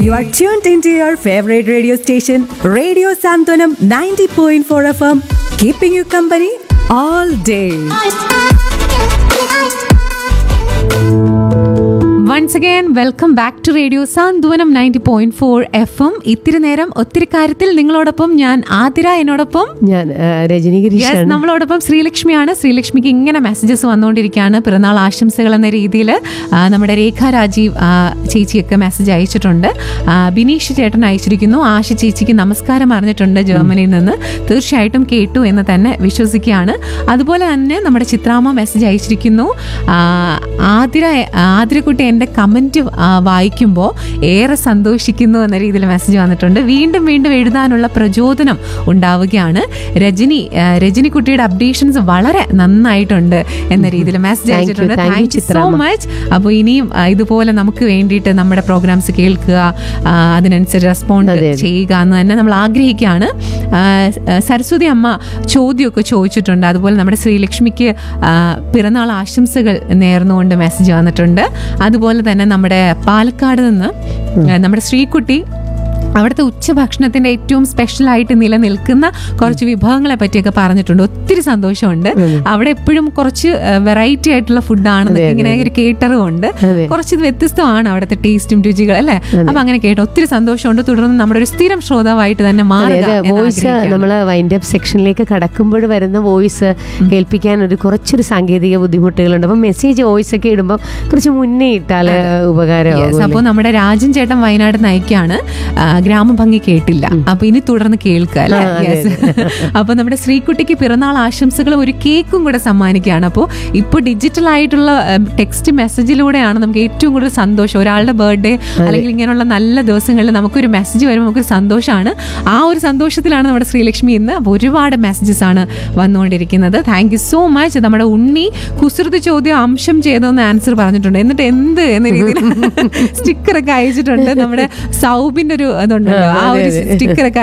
You are tuned into your favorite radio station, Radio Santonam 90.4 FM, keeping you company all day. Once again welcome back to radio Santhwanam ninety point four F M ഇത്തിരി നേരം ഒത്തിരി കാര്യത്തിൽ നിങ്ങളോടൊപ്പം ഞാൻ ആതിര എന്നോടൊപ്പം ഞാൻ ആ, രജനി യെസ് ഗിരീഷാണ് നമ്മളോടൊപ്പം ശ്രീലക്ഷ്മിയാണ് ശ്രീലക്ഷ്മിക്ക് ഇങ്ങനെ മെസ്സേജസ് വന്നുകൊണ്ടിരിക്കുകയാണ് പിറന്നാൾ ആശംസകൾ എന്ന രീതിയിൽ നമ്മുടെ രേഖ രാജീവ് ആ, ചേച്ചിയൊക്കെ മെസ്സേജ് അയച്ചിട്ടുണ്ട് ആ, ബിനീഷ് ചേട്ടൻ അയച്ചിരിക്കുന്നു ആശ ചേച്ചിക്ക് നമസ്കാരം അറിഞ്ഞിട്ടുണ്ട് ജർമ്മനിയിൽ നിന്ന് തീർച്ചയായിട്ടും കേട്ടു എന്ന് തന്നെ വിശ്വസിക്കുകയാണ് അതുപോലെ തന്നെ നമ്മുടെ ചിത്രാമ്മ മെസ്സേജ് അയച്ചിരിക്കുന്നു ആ, ആതിര ആതിരക്കുട്ടി എൻ്റെ കമൻറ്റ് വായിക്കുമ്പോൾ ഏറെ സന്തോഷിക്കുന്നു എന്ന രീതിയിൽ മെസ്സേജ് വന്നിട്ടുണ്ട് വീണ്ടും വീണ്ടും എഴുതാനുള്ള പ്രചോദനം ഉണ്ടാവുകയാണ് രജനി ആ, രജനിക്കുട്ടിയുടെ അപ്ഡേഷൻസ് വളരെ നന്നായിട്ടുണ്ട് എന്ന രീതിയിൽ മെസ്സേജ് Thank you, അയച്ചിട്ടുണ്ട് thank you, thank you so Chithramma. Much അപ്പോൾ ഇനിയും ആ, ഇതുപോലെ നമുക്ക് വേണ്ടിയിട്ട് നമ്മുടെ പ്രോഗ്രാംസ് കേൾക്കുക ആ, അതിനനുസരിച്ച് റെസ്പോണ്ട് അതെ, അതെ. ചെയ്യുക എന്ന് തന്നെ നമ്മൾ ആഗ്രഹിക്കുകയാണ് ആ, ആ, സരസ്വതി അമ്മ ചോദ്യമൊക്കെ ചോദിച്ചിട്ടുണ്ട് അതുപോലെ നമ്മുടെ ശ്രീലക്ഷ്മിക്ക് ആ, പിറന്നാൾ ആശംസകൾ നേർന്നുകൊണ്ട് മെസ്സേജ് വന്നിട്ടുണ്ട് അതുപോലെ തന്നെ നമ്മുടെ പാലക്കാട് നിന്ന് ആ, നമ്മുടെ ശ്രീകുട്ടി അവിടുത്തെ ഉച്ചഭക്ഷണത്തിന്റെ ഏറ്റവും സ്പെഷ്യൽ ആയിട്ട് നിലനിൽക്കുന്ന കുറച്ച് വിഭവങ്ങളെ പറ്റിയൊക്കെ പറഞ്ഞിട്ടുണ്ട് ഒത്തിരി സന്തോഷമുണ്ട് അവിടെ എപ്പോഴും കുറച്ച് വെറൈറ്റി ആയിട്ടുള്ള ഫുഡാണ് ഇങ്ങനെ ഒരു കേട്ടറും ഉണ്ട് അതെ. കുറച്ച് ഇത് വ്യത്യസ്തമാണ് അവിടുത്തെ ടേസ്റ്റും രുചികൾ അല്ലേ അപ്പൊ അങ്ങനെ കേട്ടോ ഒത്തിരി സന്തോഷമുണ്ട് തുടർന്ന് നമ്മുടെ ഒരു സ്ഥിരം ശ്രോതാവായിട്ട് തന്നെ മാറുക എന്ന് വോയിസ് ആഗ്രഹിക്കുകയാണ്. നമ്മൾ വൈൻഡ് അപ്പ് സെക്ഷനിലേക്ക് കടക്കുമ്പോൾ വരുന്ന വോയിസ് കേൾപ്പിക്കാൻ ഒരു കുറച്ചൊരു സാങ്കേതിക ബുദ്ധിമുട്ടുകളുണ്ട് അപ്പം മെസ്സേജ് വോയിസ് ഒക്കെ ഇടുമ്പോൾ കുറച്ച് മുന്നേ ഇട്ടാൽ Yes, ഉപകാരമാകും അപ്പൊ നമ്മുടെ രാജൻ ചേട്ടൻ വയനാട് നയിക്കാണ് ആ, ഗ്രാമഭംഗി കേട്ടില്ല അപ്പൊ ഇനി തുടർന്ന് കേൾക്കുക അല്ലേ ആ, അതെ, Yes. അപ്പൊ നമ്മുടെ ശ്രീകുട്ടിക്ക് പിറന്നാൾ ആശംസകൾ ഒരു കേക്കും കൂടെ സമ്മാനിക്കുകയാണ് അപ്പോൾ ഇപ്പോൾ ഡിജിറ്റൽ ആയിട്ടുള്ള ടെക്സ്റ്റ് മെസ്സേജിലൂടെയാണ് നമുക്ക് ഏറ്റവും കൂടുതൽ സന്തോഷം ഒരാളുടെ ബർത്ത്ഡേ അല്ലെങ്കിൽ ഇങ്ങനെയുള്ള നല്ല ദിവസങ്ങളിൽ നമുക്കൊരു മെസ്സേജ് വരുമ്പോൾ നമുക്കൊരു സന്തോഷമാണ് ആ ഒരു സന്തോഷത്തിലാണ് നമ്മുടെ ശ്രീലക്ഷ്മി ഇന്ന് അപ്പോൾ ഒരുപാട് മെസ്സേജസ് ആണ് വന്നുകൊണ്ടിരിക്കുന്നത് താങ്ക് യു സോ മച്ച് നമ്മുടെ ഉണ്ണി കുസൃതി ചോദ്യം അംശം ചെയ്തെന്ന് ആൻസർ പറഞ്ഞിട്ടുണ്ട് എന്നിട്ട് എന്ത് എന്ന രീതിയിൽ സ്റ്റിക്കറൊക്കെ അയച്ചിട്ടുണ്ട് നമ്മുടെ സൗബിന്റെ ഒരു ഇതുണ്ടല്ലോ ആ ഒരു സ്റ്റിക്കറൊക്കെ